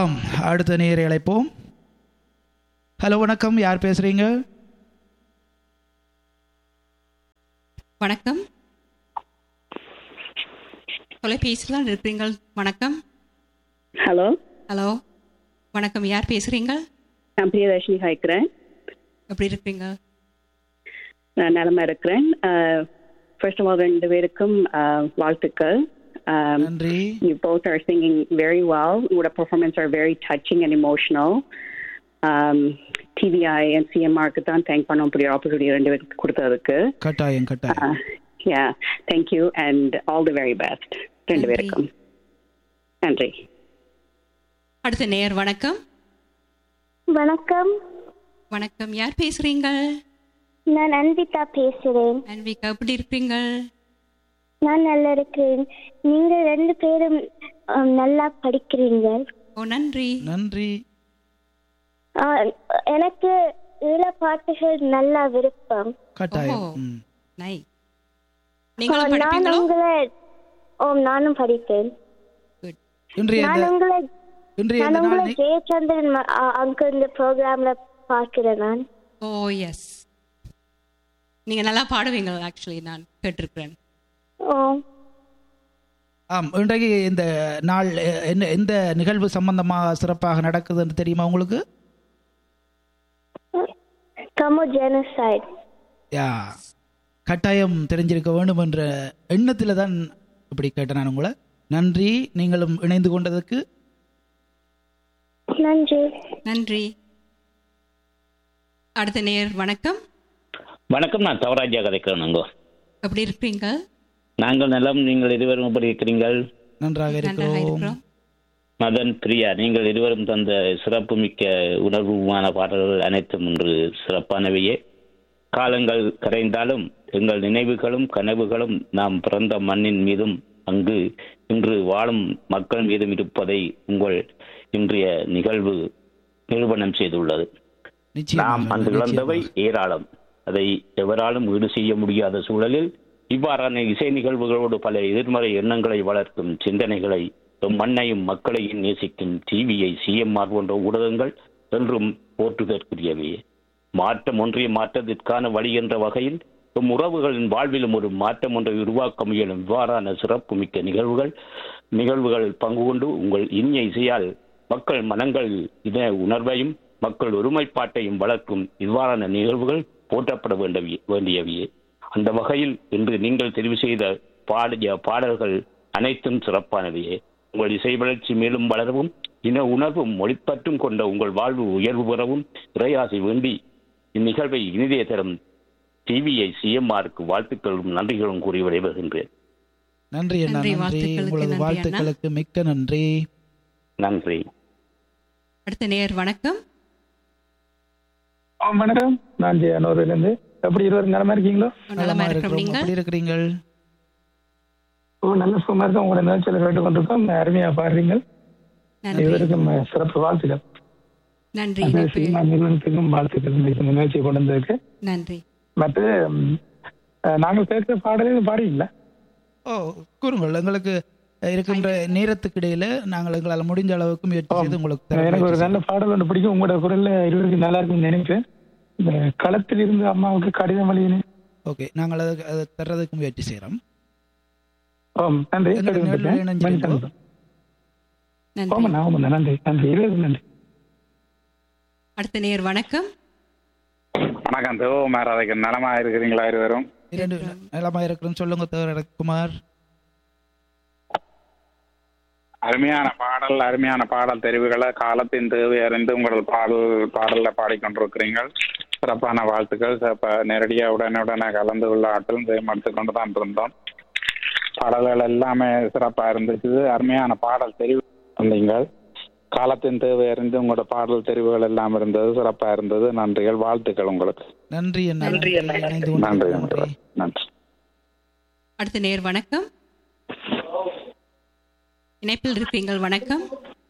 ஆம் அடுத்த நேரை அழைப்போம் ஹலோ வணக்கம் யார் பேசுறீங்க வணக்கம் தொலைபேசியில் இருக்கிறீங்கள் வணக்கம் ஹலோ ஹலோ வணக்கம் யார் பேசுறீங்க நான் பிரியதர்ஷினி ஹாய்க்கிறேன் எப்படி இருக்கிறீங்க நான் நலமா இருக்கிறேன் ஃபர்ஸ்ட் ஆஃப் ஆல் ரெண்டு பேருக்கும் uh, வாழ்த்துக்கள் Um, நன்றி you both are singing very well. உங்களோட performance are very touching and emotional. Um, TVI and CMR-க்கு தான் தேங்க் பண்ண முடிய ஆப்பர்ச்சுனிட்டி ரெண்டு பேருக்கு கொடுத்ததுக்கு கட்டாயம் கட்டாயம் Uh, yeah, thank you and all the very best ரெண்டு நன்றி. பேருக்கும் நன்றி அடுத்த நேர் வணக்கம் வணக்கம் வணக்கம் யார் பேசுறீங்க நான் அன்விதா பேசுறேன் அன்விகா எப்படி இருக்கிறீங்க நான் நல்லா இருக்கிறேன் நீங்க ரெண்டு பேரும் அஹ், நல்லா படிக்கிறீங்க ஓ நன்றி நன்றி அஹ், எனக்கு ஈழ பாட்டுகள் நல்லா விருப்பம் கட்டாயம் ஓ. ம். நை நீங்களும் அஹ், நான் படிப்பீங்களோ உங்களை ஓ நானும் படிப்பேன் குட் இன்றைய நான் இந்த உங்களை இன்றைய நான் இந்த உங்களை நாள் நி- ஜெயச்சந்திரன் ம- அ- அங்க இந்த ப்ரோக்ராம்ல பார்க்கிறேன் நான் ஓ எஸ் நீங்க நல்லா பாடுவீங்க ஆக்சுவலி நான் கேட்டிருக்கிறேன் ஓ ஆம் இன்றைக்கு இந்த நாள் எ- என்ன எந்த நிகழ்வு சம்பந்தமாக சிறப்பாக நடக்குதுன்னு தெரியுமா உங்களுக்கு கமோ ஜெனசைட் யா கட்டாயம் தெரிஞ்சிருக்க வேண்டும் என்ற எண்ணத்தில் தான் இப்படி கேட்டேன் நான் உங்களை நன்றி நீங்களும் இணைந்து கொண்டதுக்கு நன்றி நன்றி அடுத்த நேர் வணக்கம் வணக்கம் நான் தவராஜா கதைக்கிறேனுங்க எப்படி இருக்கிறீங்க நாங்கள் நலம் நீங்கள் இருவரும் எப்படி இருக்கிறீங்கள் நன்றாக நன்றாக இருக்கிறோம் இருக்கிறோம் மதன் பிரியா நீங்கள் இருவரும் தந்த சிறப்புமிக்க உணர்வுமான பாடல்கள் அனைத்தும் இன்று சிறப்பானவையே காலங்கள் கரைந்தாலும் எங்கள் நினைவுகளும் கனவுகளும் நாம் பிறந்த மண்ணின் மீதும் அங்கு இன்று வாழும் மக்கள் மீதும் இருப்பதை உங்கள் இன்றைய நிகழ்வு நிரூபணம் செய்துள்ளது நாம் நிச்சயமாக அந்த இழந்தவை நிச்சயமாக. ஏராளம் அதை எவராலும் ஈடு செய்ய முடியாத சூழலில் இவ்வாறான இசை நிகழ்வுகளோடு பல எதிர்மறை எண்ணங்களை வளர்க்கும் சிந்தனைகளை எம் மண்ணையும் மக்களையும் நேசிக்கும் டிவியை சிஎம்ஆர் போன்ற ஊடகங்கள் என்றும் போற்றுதற்குரியவையே மாற்றம் ஒன்றிய மாற்றத்திற்கான வழி என்ற வகையில் எம் உறவுகளின் வாழ்விலும் ஒரு மாற்றம் ஒன்றை உருவாக்க முயலும் இவ்வாறான சிறப்புமிக்க நிகழ்வுகள் நிகழ்வுகளில் பங்கு கொண்டு உங்கள் இனிய இசையால் மக்கள் மனங்கள் இன உணர்வையும் மக்கள் ஒருமைப்பாட்டையும் வளர்க்கும் இவ்வாறான நிகழ்வுகள் போற்றப்பட வேண்டிய வேண்டியவையே அந்த வகையில் இன்று நீங்கள் தெரிவு செய்த பாடிய பாடல்கள் அனைத்தும் சிறப்பானவையே உங்கள் இசை வளர்ச்சி மேலும் வளரவும் இன உணர்வும் மொழிப்பற்றும் கொண்ட உங்கள் வாழ்வு உயர்வு பெறவும் இறையாசை வேண்டி இந்நிகழ்வை இனிதே தரும் டிவிஐ சிஎம்ஆருக்கு வாழ்த்துக்களும் நன்றிகளும் கூறி விடைபெறுகின்றேன் நன்றி அண்ணா நன்றி, நன்றி வாழ்த்துக்களுக்கு உங்களது நன்றி, வாழ்த்துக்களுக்கு மிக்க நன்றி நன்றி அடுத்த நேர் வணக்கம் ஆ, வணக்கம் நான் ஜெயனூர்லேருந்து எப்படி இருவரும் நலமா இருக்கீங்களோ நலமா இருக்கிறோம் இருக்கிறோம் நீங்கள் எப்படி இருக்கிறீங்கள் ஓ நல்ல சும்மா இருக்க உங்களோட நிகழ்ச்சியில் கேட்டுக்கொண்டிருக்கோம் அருமையா பாடுறீங்க நன்றி இருவருக்கும் அஹ், சிறப்பு வாழ்த்துக்கள் நன்றி அந்த இணைப்பு. சினிமா நிறுவனத்துக்கும் வாழ்த்துக்கள் இந்த இந்த நிகழ்ச்சியை கொண்டு வந்ததுக்கு நன்றி மற்ற ம், அஹ், நாங்கள் கேட்கிற பாடலையும் பாடிங்களா ஓ கூறுங்கள் எங்களுக்கு இருக்கின்ற நேரத்துக்கு இடையில நாங்கள் எங்களால் முடிஞ்ச அளவுக்கு முயற்சி செய்து உங்களுக்கு தர எனக்கு ஒரு முயற்சி நல்ல பாடல் ஒன்று பிடிக்கும் உங்களோட குரல்ல இருவருக்கு நல்லா இருக்கும்னு நினைப்பேன் இந்த களத்தில் இருந்து அம்மாவுக்கு கடிதம் வழியினே செய்கிறோம். ஓகே நாங்கள் அதை அதை தர்றதுக்கு முயற்சி செய்கிறோம் ஓம் நன்றி எங்களோட கேட்டுக்கொண்டிருக்கேன். நேரில் இணைஞ்சிருக்கோம். மணி சந்தோஷம். நன்றி ஓமண்ணா ஓமண்ணா நன்றி நன்றி இருவருக்கு நன்றி அடுத்த நேர் வணக்கம் வணக்கம் தேவகுமார் அதுக்கு நலமா இருக்கிறீங்களா இருவரும் இரண்டு நலமா இருக்கிறோம் சொல்லுங்க தவிர குமார் அருமையான பாடல் அருமையான பாடல் தெரிவுகளை காலத்தின் தேவை அறிந்து உங்கள் பாடல் பாடல்ல பாடிக்கொண்டிருக்கிறீர்கள் சிறப்பான வாழ்த்துக்கள் சிறப்ப நேரடியாக உடனே உடனே கலந்து கொள்ள ஆற்றலும் தேர்ந்தெடுத்து கொண்டு தான் இருந்தோம் பாடல்கள் எல்லாமே சிறப்பா இருந்துச்சு அருமையான பாடல் தெரிவு வந்தீங்கள் காலத்தின் தேவை அறிந்து உங்களோட பாடல் தெரிவுகள் எல்லாம் இருந்தது சிறப்பா இருந்தது நன்றிகள் வாழ்த்துக்கள் உங்களுக்கு நன்றி அண்ணா நன்றி நன்றி அண்ணா. இணைந்து நன்றி கொண்டதற்கு நன்றி நன்றி நன்றி அடுத்த நேர் வணக்கம் இணைப்பில் இருப்பீங்கள் வணக்கம்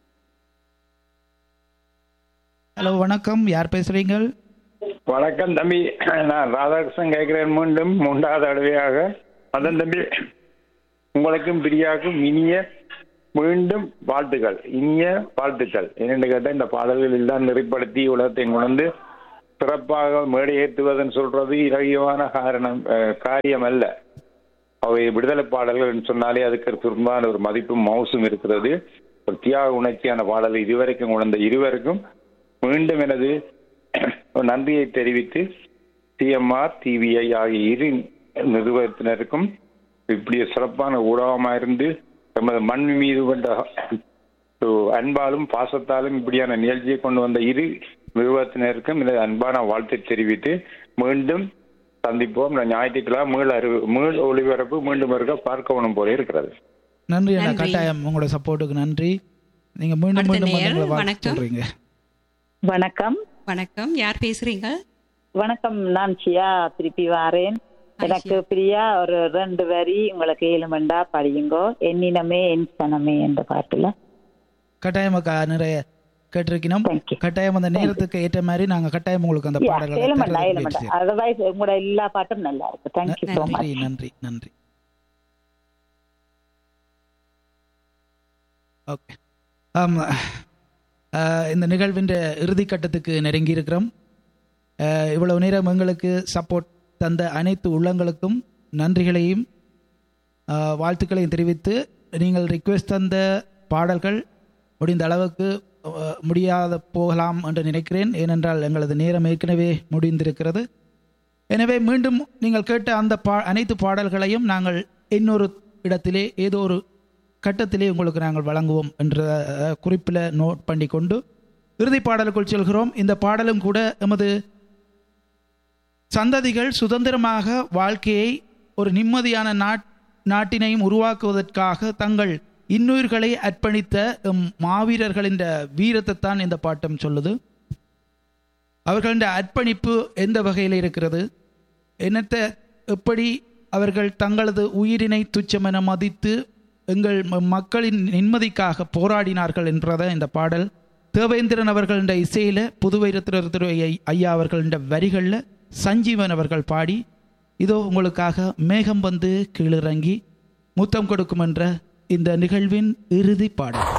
ஹலோ வணக்கம் யார் பேசுறீங்கள் வணக்கம் தம்பி நான் ராதாகிருஷ்ணன் கேட்கிறேன் மீண்டும் மூன்றாவது தடவையாக அதன் தம்பி உங்களுக்கும் பிரியாவுக்கும் இனிய மீண்டும் வாழ்த்துக்கள் இனிய வாழ்த்துக்கள் என்னென்னு கேட்டால் இந்த பாடல்கள் எல்லாம் நெறிப்படுத்தி உலகத்தை கொண்டு சிறப்பாக மேடை ஏற்றுவதுன்னு சொல்றது இலகியமான காரணம் அஹ், காரியம் அல்ல அவை விடுதலை பாடல்கள் என்று சொன்னாலே அதுக்கு ஒரு சுருமான ஒரு மதிப்பும் மவுசும் இருக்கிறது ஒரு தியாக உணர்ச்சியான பாடல் இதுவரைக்கும் உணர்ந்த இருவருக்கும் மீண்டும் எனது நன்றியை தெரிவித்து சிஎம்ஆர் டிவிஐ ஆகிய இரு நிறுவனத்தினருக்கும் இப்படி சிறப்பான ஊடகமாக இருந்து நமது மண் மீது கொண்ட ஒரு அன்பாலும் பாசத்தாலும் இப்படியான நிகழ்ச்சியை கொண்டு வந்த இரு நிறுவனத்தினருக்கும் எனது அன்பான வாழ்த்தை தெரிவித்து மீண்டும் சந்திப்போம் நான் ஞாயிற்றுக்கிழமை மீள் அறிவு மீள் ஒளிபரப்பு மீண்டும் இருக்க பார்க்கணும் போல இருக்கிறது நன்றி அண்ணா நன்றி. கட்டாயம் உங்களோட சப்போர்ட்டுக்கு நன்றி நீங்க மீண்டும் அடுத்த மீண்டும் வந்து நேயர், எங்களை வாழ்த்து வணக்கம். சொல்றீங்க வணக்கம் வணக்கம் யார் பேசுறீங்க வணக்கம் நான் சியா திருப்பி வாரேன் Hi, எனக்கு சியா. பிரியா ஒரு ரெண்டு வரி உங்களுக்கு ஏழுமண்டா படியுங்கோ எண்ணினமே என் சனமே என்ற பாட்டுல கட்டாயம் அக்கா நிறைய கேட்டிருக்கணும் Thank you. கட்டாயம் அந்த நேரத்துக்கு ஏற்ற மாதிரி நாங்க கட்டாயம் உங்களுக்கு அந்த பாடல்களை ஏழுமண்டா தர்றதுக்கு ஏழுமண்டா முயற்சி செய்றோம். அதர்வைஸ் உங்களோட எல்லா பாட்டும் நல்லா இருக்கு தேங்க்யூ ஸோ நன்றி மச் நன்றி நன்றி ஓகே ஆமா ஆஹ் இந்த நிகழ்வின் இறுதி கட்டத்துக்கு நெருங்கி இருக்கிறோம் ஆஹ் இவ்வளவு நேரம் எங்களுக்கு சப்போர்ட் தந்த அனைத்து உள்ளங்களுக்கும் நன்றிகளையும் ஆஹ் வாழ்த்துக்களையும் தெரிவித்து நீங்கள் ரிக்வெஸ்ட் தந்த பாடல்கள் முடிந்த அளவுக்கு ஆஹ் முடியாத போகலாம் என்று நினைக்கிறேன் ஏனென்றால் எங்களது நேரம் ஏற்கனவே முடிந்திருக்கிறது எனவே மீண்டும் நீங்கள் கேட்ட அந்த பா அனைத்து பாடல்களையும் நாங்கள் இன்னொரு இடத்திலே ஏதோ ஒரு கட்டத்திலே உங்களுக்கு நாங்கள் வழங்குவோம் என்ற அஹ், குறிப்பில் நோட் பண்ணி கொண்டு இறுதி பாடலுக்குள் செல்கிறோம் இந்த பாடலும் கூட எமது சந்ததிகள் சுதந்திரமாக வாழ்க்கையை ஒரு நிம்மதியான நாட் நாட்டினையும் உருவாக்குவதற்காக தங்கள் இன்னுயிர்களை அர்ப்பணித்த எம் மாவீரர்களின் வீரத்தை தான் இந்த பாட்டம் சொல்லுது அவர்களின் அர்ப்பணிப்பு எந்த வகையில் இருக்கிறது என்னத்தை எப்படி அவர்கள் தங்களது உயிரினை துச்சமென மதித்து எங்கள் ம- மக்களின் நிம்மதிக்காக போராடினார்கள் என்றதை இந்த பாடல் தேவேந்திரன் அவர்களின் இசையில் புதுவை ரத்ன திரு ஐ- ஐயா அவர்களின் வரிகளில் சஞ்சீவன் அவர்கள் பாடி இதோ உங்களுக்காக மேகம் வந்து கீழிறங்கி முத்தம் கொடுக்கும் என்ற இந்த நிகழ்வின் இறுதி பாடல்